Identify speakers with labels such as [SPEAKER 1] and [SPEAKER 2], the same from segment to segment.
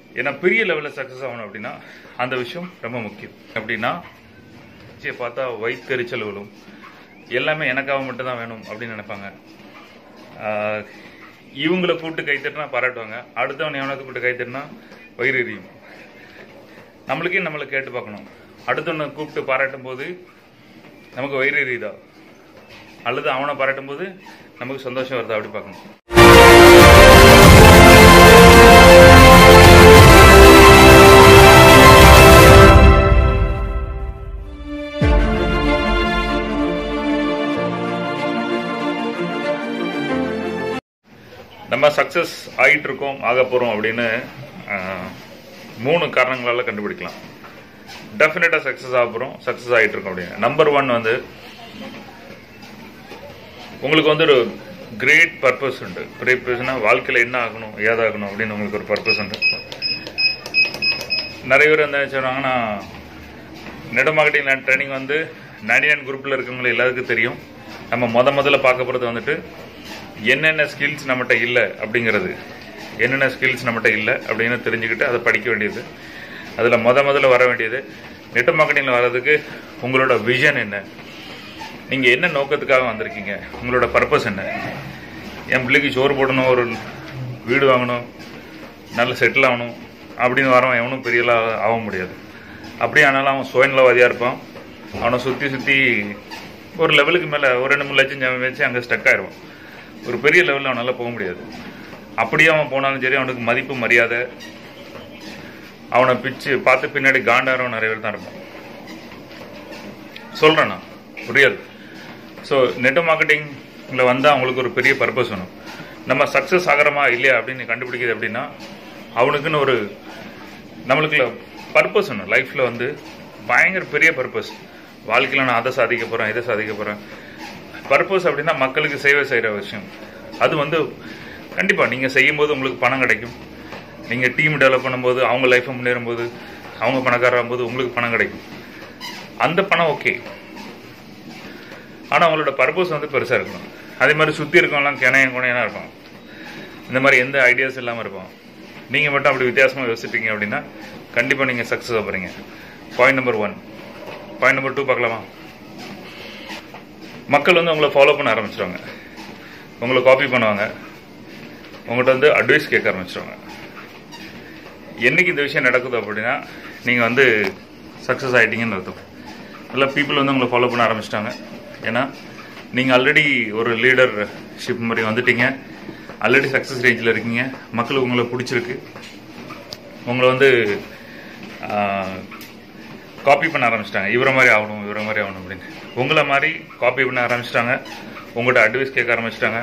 [SPEAKER 1] ஏன்னா பெரிய லெவலில் சக்ஸஸ் ஆகணும் அப்படின்னா அந்த விஷயம் ரொம்ப முக்கியம் அப்படின்னா சரி, பார்த்தா வயிற்றெரிச்சல் விழும் எல்லாமே எனக்காக மட்டும் தான் வேணும் அப்படின்னு நினைப்பாங்க ஆஹ், இவங்கள கூப்பிட்டு கை தட்டினா பாராட்டுவாங்க அடுத்தவன் எவனுக்கு கூப்பிட்டு கை தட்டினா வயிறு எரியும் நம்மளுக்கே நம்மளை கேட்டு பார்க்கணும் அடுத்தவனை கூப்பிட்டு பாராட்டும் போது நமக்கு வயிறு எரியுதா அல்லது அவனை பாராட்டும் போது நமக்கு சந்தோஷம் வருதா அப்படி பார்க்கணும் நம்ம சக்ஸஸ் ஆகிட்டு இருக்கோம் ஆக போகிறோம் அப்படின்னு ஆஹ், மூணு காரணங்களால கண்டுபிடிக்கலாம் டெஃபினட்டாக சக்ஸஸ் ஆக போகிறோம் சக்ஸஸ் ஆகிட்டு இருக்கோம் அப்படின்னு நம்பர் ஒன் வந்து உங்களுக்கு வந்து ஒரு கிரேட் பர்பஸ் உண்டு பர்பஸ்னா வாழ்க்கையில் என்ன ஆகணும் ஏதாகணும் அப்படின்னு உங்களுக்கு ஒரு பர்பஸ் உண்டு நிறைய பேர் என்ன சொன்னாங்கன்னா நெட் மார்க்கெட்டிங் ட்ரைனிங் வந்து நைன்டி நைன் குரூப்பில் இருக்கவங்களுக்கு எல்லாருக்கும் தெரியும் நம்ம முத முதல்ல பார்க்க போகிறது வந்துட்டு என்னென்ன ஸ்கில்ஸ் நம்மகிட்ட இல்லை அப்படிங்கிறது என்னென்ன ஸ்கில்ஸ் நம்மகிட்ட இல்லை அப்படின்னு தெரிஞ்சுக்கிட்டு அதை படிக்க வேண்டியது அதில் முத முதல்ல வர வேண்டியது நெட் மார்க்கெட்டிங்கில் வர்றதுக்கு உங்களோட விஷன் என்ன நீங்கள் என்ன நோக்கத்துக்காக வந்திருக்கீங்க உங்களோட பர்பஸ் என்ன என் பிள்ளைக்கு சோறு போடணும் ஒரு வீடு வாங்கணும் நல்ல செட்டில் ஆகணும் அப்படின்னு வரவன் எவனும் பெரியலாம் ஆக முடியாது அப்படியே ஆனாலும் அவன் சுயநலவாதியாக இருப்பான் அவனை சுற்றி சுற்றி ஒரு லெவலுக்கு மேலே ஒரு ரெண்டு மூணு லட்சம் ஜாமீன் வச்சு அங்கே ஸ்டக் ஆயிடுவான் ஒரு பெரிய லெவலில் அவனால் போக முடியாது அப்படியே அவன் போனாலும் சரி அவனுக்கு மதிப்பு மரியாதை அவனை பிச்சு பார்த்து பின்னாடி காண்டாரவன் நிறைய பேர் தான் இருப்பான் சொல்கிறேன் நான் புரியாது ஸோ நெட் மார்க்கெட்டிங்கில் வந்தால் அவங்களுக்கு ஒரு பெரிய பர்பஸ் வேணும் நம்ம சக்ஸஸ் ஆகிறோமா இல்லையா அப்படின்னு கண்டுபிடிக்குது அப்படின்னா அவனுக்குன்னு ஒரு நம்மளுக்குள்ள பர்பஸ் வேணும் லைஃப்பில் வந்து பயங்கர பெரிய பர்பஸ் வாழ்க்கையில் நான் அதை சாதிக்க போகிறேன் இதை சாதிக்க போகிறேன் பர்பஸ் அப்படின்னா மக்களுக்கு சேவை செய்கிற விஷயம் அது வந்து கண்டிப்பாக நீங்கள் செய்யும்போது உங்களுக்கு பணம் கிடைக்கும் நீங்கள் டீம் டெவலப் பண்ணும்போது அவங்க லைஃப்பை முன்னேறும்போது அவங்க பணக்காராகும்போது உங்களுக்கு பணம் கிடைக்கும் அந்த பணம் ஓகே ஆனால் அவங்களோட பர்பஸ் வந்து பெருசாக இருக்கணும் அதே மாதிரி சுற்றி இருக்கவங்களாம் கிணையம் குணையனாக இருப்பான் இந்த மாதிரி எந்த ஐடியாஸ் இல்லாமல் இருப்பான் நீங்கள் மட்டும் அப்படி வித்தியாசமாக யோசிச்சிட்டீங்க அப்படின்னா கண்டிப்பாக நீங்கள் சக்ஸஸ் ஆகிறீங்க point number one point number two பார்க்கலாமா மக்கள் வந்து உங்களை ஃபாலோ பண்ண ஆரம்பிச்சிருவாங்க உங்களை காப்பி பண்ணுவாங்க உங்கள்கிட்ட வந்து அட்வைஸ் கேட்க ஆரம்பிச்சிருவாங்க என்னைக்கு இந்த விஷயம் நடக்குது அப்படின்னா நீங்கள் வந்து சக்ஸஸ் ஆகிட்டீங்கன்னு அர்த்தம் நல்லா பீப்புள் வந்து உங்களை ஃபாலோ பண்ண ஆரம்பிச்சிட்டாங்க ஏன்னா நீங்கள் ஆல்ரெடி ஒரு லீடர்ஷிப் மாதிரி வந்துட்டீங்க ஆல்ரெடி சக்ஸஸ் ரேஞ்சில் இருக்கீங்க மக்களுக்கு உங்களை பிடிச்சிருக்கு உங்களை வந்து காப்பி பண்ண ஆரம்பிச்சிட்டாங்க இவரை மாதிரி ஆகணும் இவரை மாதிரி ஆகணும் அப்படின்னு உங்களை மாதிரி காப்பி பண்ண ஆரம்பிச்சிட்டாங்க உங்கள்கிட்ட அட்வைஸ் கேட்க ஆரம்பிச்சிட்டாங்க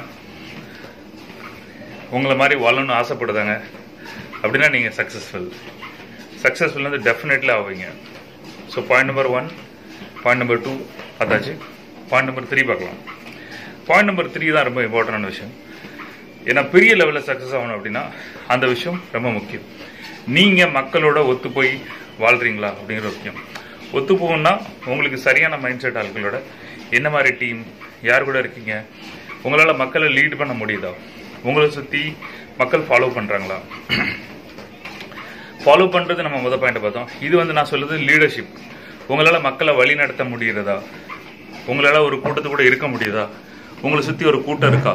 [SPEAKER 1] உங்களை மாதிரி வாழணும்னு ஆசைப்படுதாங்க அப்படின்னா நீங்கள் சக்ஸஸ்ஃபுல் சக்ஸஸ்ஃபுல் வந்து டெஃபினெட்லி ஆவீங்க so point number one point number two பார்த்தாச்சு பாயிண்ட் நம்பர் த்ரீ பார்க்கலாம் பாயிண்ட் நம்பர் த்ரீ தான் ரொம்ப இம்பார்ட்டண்டான விஷயம் ஏன்னா பெரிய லெவலில் சக்ஸஸ் ஆகணும் அப்படின்னா அந்த விஷயம் ரொம்ப முக்கியம் நீங்கள் மக்களோட ஒத்து போய் வாழ்றீங்களா அப்படிங்கிற முக்கியம் ஒத்து போகணும்னா உங்களுக்கு சரியான மைண்ட் செட் ஆட்களோட என்ன மாதிரி டீம் யார் கூட இருக்கீங்க உங்களால் மக்களை லீட் பண்ண முடியுதா உங்களை சுற்றி மக்கள் ஃபாலோ பண்ணுறாங்களா ஃபாலோ பண்ணுறது நம்ம முத பாயிண்ட் பார்த்தோம் இது வந்து நான் சொல்லுது லீடர்ஷிப் உங்களால் மக்களை வழி நடத்த முடிகிறதா உங்களால் ஒரு கூட்டத்து கூட இருக்க முடியுதா உங்களை சுற்றி ஒரு கூட்டம் இருக்கா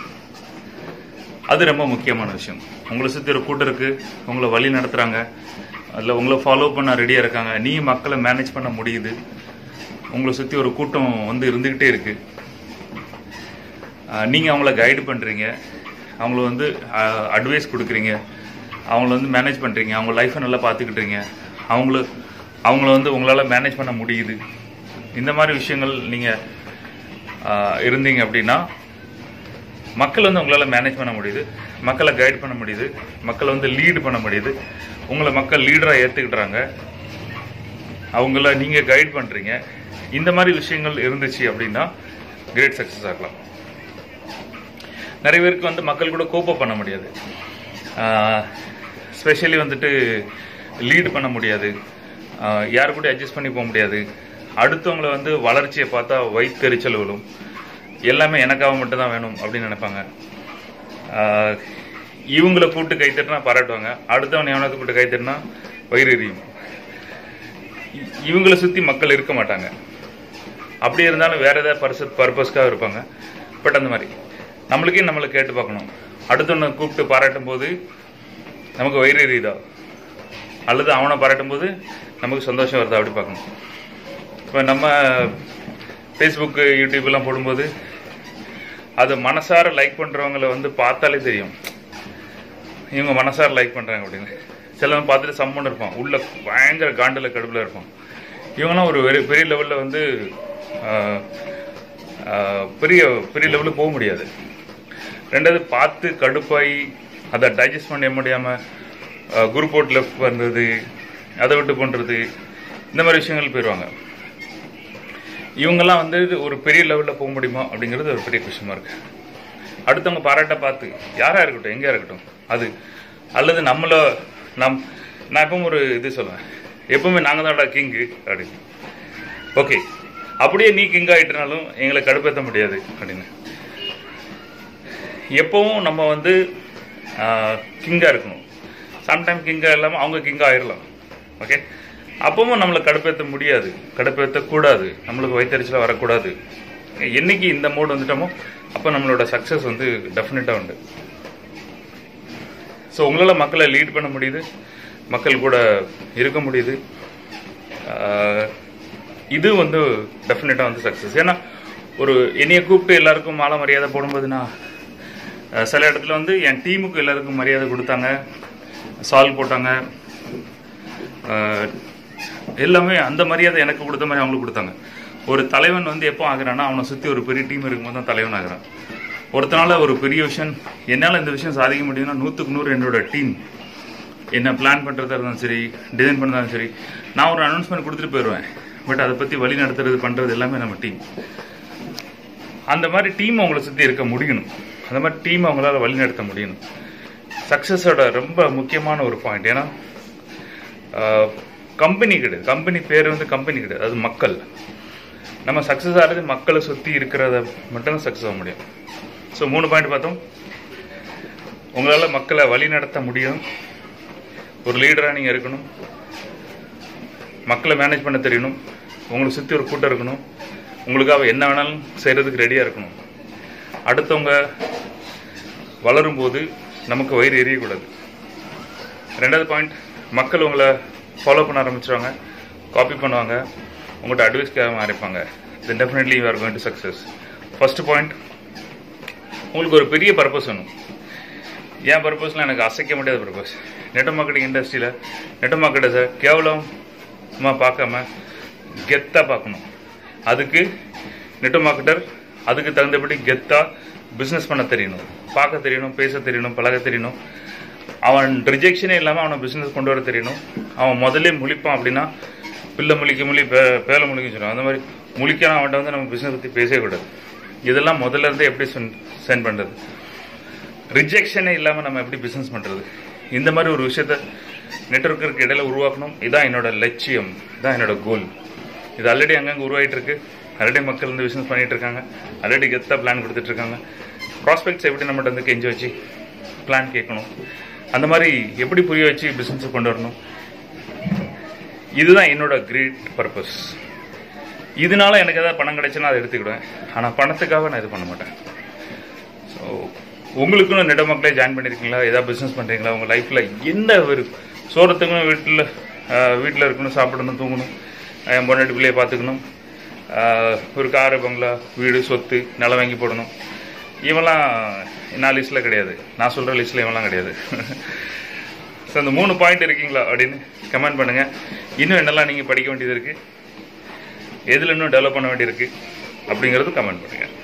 [SPEAKER 1] அது ரொம்ப முக்கியமான விஷயம் உங்களை சுற்றி ஒரு கூட்டம் இருக்கு உங்களை வழி நடத்துகிறாங்க அதில் உங்களை ஃபாலோ பண்ண ரெடியாக இருக்காங்க நீ மக்களை மேனேஜ் பண்ண முடியுது உங்களை சுற்றி ஒரு கூட்டம் வந்து இருந்துக்கிட்டே இருக்கு நீங்கள் அவங்கள கைடு பண்ணுறீங்க அவங்கள வந்து அட்வைஸ் கொடுக்குறீங்க அவங்கள வந்து மேனேஜ் பண்ணுறீங்க அவங்க லைஃப்பை நல்லா பார்த்துக்கிட்டீங்க அவங்கள அவங்கள வந்து உங்களால் மேனேஜ் பண்ண முடியுது இந்த மாதிரி விஷயங்கள் நீங்கள் இருந்தீங்க அப்படின்னா மக்கள் வந்து உங்களால் மேனேஜ் பண்ண முடியுது மக்களை கைட் பண்ண முடியுது மக்களை வந்து லீடு பண்ண முடியுது உங்களை மக்கள் லீடராக ஏற்றுக்கிட்டுறாங்க அவங்கள நீங்கள் கைட் பண்ணுறீங்க இந்த மாதிரி விஷயங்கள் இருந்துச்சு அப்படின்னா கிரேட் சக்ஸஸ் ஆகலாம் நிறைய பேருக்கு வந்து மக்கள் கூட கோப்ப பண்ண முடியாது ஸ்பெஷலி வந்துட்டு லீடு பண்ண முடியாது ஆஹ் யாரு கூட அட்ஜஸ்ட் பண்ணி போக முடியாது அடுத்தவங்கள வந்து வளர்ச்சியை பார்த்தா வயிற்றெரிச்சல் விழும் எல்லாமே எனக்காக மட்டும் தான் வேணும் அப்படின்னு நினைப்பாங்க ஆஹ் இவங்கள கூப்பிட்டு கை தட்டினா பாராட்டுவாங்க அடுத்தவன் எவனாவது கூப்பிட்டு கை தட்டினா வயிறு எரியும் இ- இவங்கள சுற்றி மக்கள் இருக்க மாட்டாங்க அப்படி இருந்தாலும் வேற ஏதாவது பர்ச பர்பஸ்க்காக இருப்பாங்க பட் அந்த மாதிரி நம்மளுக்கே நம்மளை கேட்டு பார்க்கணும் அடுத்தவனை கூப்பிட்டு பாராட்டும் போது நமக்கு வயிறு எரியுதா அல்லது அவனை பாராட்டும் போது நமக்கு சந்தோஷம் வருதா அப்படி பார்க்கணும் இப்போ நம்ம ஃபேஸ்புக்கு யூடியூப்லாம் போடும்போது அது மனசார லைக் பண்ணுறவங்கள வந்து பார்த்தாலே தெரியும் இவங்க மனசார லைக் பண்ணுறாங்க அப்படின்னு சிலவன் பார்த்துட்டு சம்மன் இருப்பான் உள்ள பயங்கர காண்டில் கடுப்பில் இருப்பான் இவங்கெல்லாம் ஒரு வெரி பெரிய லெவலில் வந்து ஆஹ், ஆஹ், பெரிய பெரிய லெவலுக்கு போக முடியாது ரெண்டாவது பார்த்து கடுப்பாகி அதை டைஜஸ்ட் பண்ண முடியாமல் குரூப் அவுட் லெஃப்ட் பண்ணுறது அதை விட்டு பண்ணுறது இந்த மாதிரி விஷயங்கள் போயிடுவாங்க இவங்கெல்லாம் வந்து ஒரு பெரிய லெவலில் போக முடியுமா அப்படிங்கிறது ஒரு பெரிய விஷயமா இருக்கு அடுத்தவங்க பாராட்ட பார்த்து யாரா இருக்கட்டும் எங்கேயா இருக்கட்டும் அது அல்லது நம்மள நம் நான் எப்பவும் ஒரு இது சொல்லுவேன் எப்பவுமே நாங்கள் தான்டா கிங்கு அப்படின்னு ஓகே அப்படியே நீ கிங் ஆகிட்டனாலும் எங்களை கடுப்பேற்ற முடியாது அப்படின்னு எப்பவும் நம்ம வந்து கிங்காக இருக்கணும் சம்டைம் கிங்காக இல்லாமல் அவங்க கிங்காக ஆயிடலாம் ஓகே அப்பவும் நம்மளை கடுப்பேற்ற முடியாது கடுப்பேற்றக்கூடாது நம்மளுக்கு வயிற்றுச்சலாக வரக்கூடாது என்னைக்கு இந்த மூடு வந்துட்டோமோ அப்போ நம்மளோட சக்ஸஸ் வந்து டெஃபினட்டாக உண்டு ஸோ உங்களால் மக்களை லீட் பண்ண முடியுது மக்கள் கூட இருக்க முடியுது ஆஹ், இது வந்து டெஃபினட்டாக வந்து சக்ஸஸ் ஏன்னா ஒரு என்னைய கூப்பிட்டு எல்லாருக்கும் மாலை மரியாதை போடும்போது நான் அஹ், சில இடத்துல வந்து என் டீமுக்கு எல்லாருக்கும் மரியாதை கொடுத்தாங்க சால்வ் போட்டாங்க அஹ், எல்லாமே அந்த மரியாதை எனக்கு கொடுத்த மாதிரி அவங்களுக்கு கொடுத்தாங்க ஒரு தலைவன் வந்து எப்போ ஆகுறான்னா அவனை சுற்றி ஒரு பெரிய டீம் இருக்கும்போது தான் தலைவன் ஆகுறான் ஒருத்தனால ஒரு பெரிய விஷயம் என்னால் இந்த விஷயம் சாதிக்க முடியும்னா நூற்றுக்கு நூறு என்னோட டீம் என்ன பிளான் பண்ணுறதா இருந்தாலும் சரி டிசைன் பண்ணுறதாலும் சரி நான் ஒரு அனௌன்ஸ்மெண்ட் கொடுத்துட்டு போயிடுவேன் பட் அதை பற்றி வழி நடத்துறது பண்ணுறது எல்லாமே நம்ம டீம் அந்த மாதிரி டீம் அவங்கள சுற்றி இருக்க முடியணும் அந்த மாதிரி டீம் அவங்களால வழி நடத்த முடியணும் சக்ஸஸோட ரொம்ப முக்கியமான ஒரு பாயிண்ட் ஏன்னா கம்பெனி கிடையாது கம்பெனி பேர் வந்து கம்பெனி கிடையாது அது மக்கள் நம்ம சக்ஸஸ் ஆகிறது மக்களை சுற்றி இருக்கிறத மட்டும்தான் சக்ஸஸ் ஆக முடியும் ஸோ மூணு பாயிண்ட் பார்த்தோம் உங்களால் மக்களை வழி நடத்த முடியும் ஒரு லீடராக நீங்கள் இருக்கணும் மக்களை மேனேஜ் பண்ண தெரியணும் உங்களை சுற்றி ஒரு கூட்டம் இருக்கணும் உங்களுக்காக என்ன வேணாலும் செய்கிறதுக்கு ரெடியாக இருக்கணும் அடுத்தவங்க வளரும்போது நமக்கு வயிறு எரியக்கூடாது ரெண்டாவது பாயிண்ட் மக்கள் உங்களை ஃபாலோ பண்ண ஆரம்பிச்சிருவாங்க காப்பி பண்ணுவாங்க உங்கள்கிட்ட அட்வைஸ் கேட்க ஆரம்பிப்பாங்க then definitely you are going to success first point உங்களுக்கு ஒரு பெரிய பர்பஸ் வேணும் என் பர்பஸ்லாம் எனக்கு அசைக்க முடியாத பர்பஸ் நெட் மார்க்கெட்டிங் இண்டஸ்ட்ரியில் நெட் மார்க்கெட்டை கேவலமாக பார்க்காம கெத்தாக பார்க்கணும் அதுக்கு நெட் மார்க்கெட்டர் அதுக்கு தகுந்தபடி கெத்தாக பிஸ்னஸ் பண்ண தெரியணும் பார்க்க தெரியணும் பேச தெரியணும் பழக தெரியணும் அவன் ரிஜெக்ஷனே இல்லாமல் அவனை பிஸ்னஸ் கொண்டு வர தெரியணும் அவன் முதல்ல முழிப்பான் அப்படின்னா பிள்ளை முழிக்க முழி பே பேலை முழிக்க சொல்லுவான் அந்த மாதிரி முழிக்கான அவன்கிட்ட வந்து நம்ம பிஸ்னஸ் பற்றி பேசவே கூடாது இதெல்லாம் முதல்ல இருந்தே எப்படி சென்ட் பண்ணுறது ரிஜெக்ஷனே இல்லாமல் நம்ம எப்படி பிஸ்னஸ் பண்ணுறது இந்த மாதிரி ஒரு விஷயத்த நெட்ஒர்க்கிற்கு இடையில உருவாக்கணும் இதான் என்னோட லட்சியம் இதான் என்னோட கோல் இது ஆல்ரெடி அங்கங்கே உருவாயிட்டு இருக்கு ஆல்ரெடி மக்கள் வந்து பிஸ்னஸ் பண்ணிட்டு இருக்காங்க ஆல்ரெடி கெத்தாக பிளான் கொடுத்துட்டு இருக்காங்க ப்ராஸ்பெக்ட்ஸ் எப்படி நம்மகிட்ட வந்து கெஞ்சி வச்சு பிளான் கேட்கணும் அந்த மாதிரி எப்படி புரிய வச்சு பிஸ்னஸ் கொண்டு வரணும் இதுதான் என்னோட கிரேட் பர்பஸ் இதனால எனக்கு ஏதாவது பணம் கிடைச்சுன்னா அதை எடுத்துக்கிடுவேன் ஆனால் பணத்துக்காக நான் இது பண்ண மாட்டேன் ஸோ உங்களுக்குன்னு நெட மக்களே ஜாயின் பண்ணியிருக்கீங்களா ஏதாவது பிஸ்னஸ் பண்ணுறீங்களா உங்கள் லைஃப்பில் என்ன ஒரு சோறத்துக்கும் வீட்டில் வீட்டில் இருக்கணும் சாப்பிடணும் தூங்கணும் என் பொண்ணாட்டி பிள்ளையை பார்த்துக்கணும் ஆஹ், ஒரு காரு பங்களா வீடு சொத்து நிலம் வாங்கி போடணும் இவெல்லாம் நான் லிஸ்ட்டில் கிடையாது நான் சொல்கிற லிஸ்ட்டில் இவெல்லாம் கிடையாது ஸோ அந்த மூணு பாயிண்ட் இருக்கீங்களா அப்படின்னு கமெண்ட் பண்ணுங்கள் இன்னும் என்னெல்லாம் நீங்கள் படிக்க வேண்டியது இருக்குது எதில் இன்னும் டெவலப் பண்ண வேண்டியிருக்கு அப்படிங்கிறது கமெண்ட் பண்ணுங்கள்